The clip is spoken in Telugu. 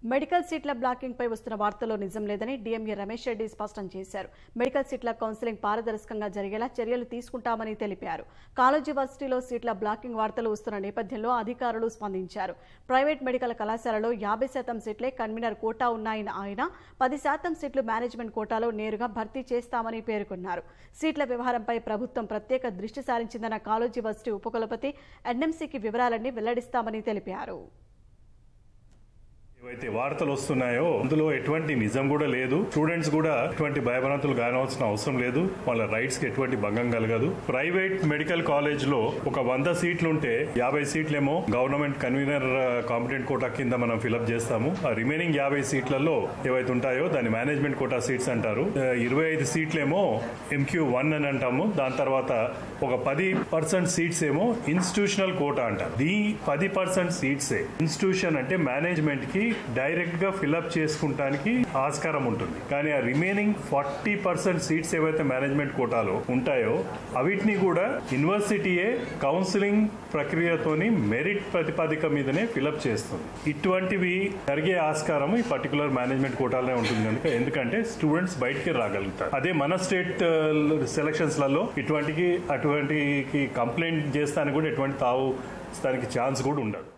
మెడికల్ సీట్ల బ్లాకింగ్ పై వస్తున్న వార్తల్లో నిజం లేదని డీఎంఏ రమేష్ రెడ్డి స్పష్టం చేశారు మెడికల్ సీట్ల కౌన్సిలింగ్ పారదర్శకంగా జరిగేలా చర్యలు తీసుకుంటామని తెలిపారు కాలేజీ వర్సిటీలో సీట్ల బ్లాకింగ్ వార్తలు వస్తున్న నేపథ్యంలో అధికారులు స్పందించారు ప్రైవేట్ మెడికల్ కళాశాలలో యాభై శాతం సీట్లే కన్వీనర్ కోటా ఉన్నాయని ఆయన పది శాతం సీట్లు మేనేజ్మెంట్ కోటాలో నేరుగా భర్తీ చేస్తామని పేర్కొన్నారు సీట్ల వ్యవహారంపై ప్రభుత్వం ప్రత్యేక దృష్టి సారించిందన్న కాలేజీ వర్సిటీ ఉపకులపతి ఎన్ఎంసీకి వివరాలన్నీ వెల్లడిస్తామని తెలిపారు ఏవైతే వార్తలు వస్తున్నాయో అందులో ఎటువంటి నిజం కూడా లేదు స్టూడెంట్స్ కూడా ఎటువంటి భయభ్రాంతులు కానవలసిన అవసరం లేదు వాళ్ళ రైట్స్ కి ఎటువంటి భంగం కలగదు ప్రైవేట్ మెడికల్ కాలేజ్ లో ఒక వంద సీట్లు ఉంటే యాభై సీట్లేమో గవర్నమెంట్ కన్వీనర్ కాంపిటెంట్ కోటా కింద మనం ఫిలప్ చేస్తాము ఆ రిమైనింగ్ యాభై సీట్లలో ఏవైతే ఉంటాయో దాన్ని మేనేజ్మెంట్ కోటా సీట్స్ అంటారు ఆ, ఇరవై ఐదు సీట్లేమో ఎంక్యూ వన్ అని అంటాము దాని తర్వాత ఒక పది పర్సెంట్ సీట్స్ ఏమో ఇన్స్టిట్యూషనల్ కోటా అంటారు ఈ పది పర్సెంట్ సీట్స్ ఇన్స్టిట్యూషన్ అంటే మేనేజ్మెంట్ కి డైరెక్ట్ గా ఫిల్అప్ చేసుకుంటానికి ఆస్కారం ఉంటుంది కానీ ఆ రిమైనింగ్ ఫార్టీ పర్సెంట్ సీట్స్ ఏవైతే మేనేజ్మెంట్ కోటాలో ఉంటాయో అవిటిని కూడా యూనివర్సిటీయే కౌన్సిలింగ్ ప్రక్రియతోని మెరిట్ ప్రతిపాదిక మీదనే ఫిలప్ చేస్తుంది ఇటువంటివి జరిగే ఆస్కారం ఈ పర్టికులర్ మేనేజ్మెంట్ కోటాలోనే ఉంటుంది కనుక ఎందుకంటే స్టూడెంట్స్ బయటికి రాగలుగుతారు అదే మన స్టేట్ సెలక్షన్స్ లలో ఇటువంటికి అటువంటి కంప్లైంట్ చేస్తానికి కూడా ఎటువంటి తావు దానికి ఛాన్స్ కూడా ఉండదు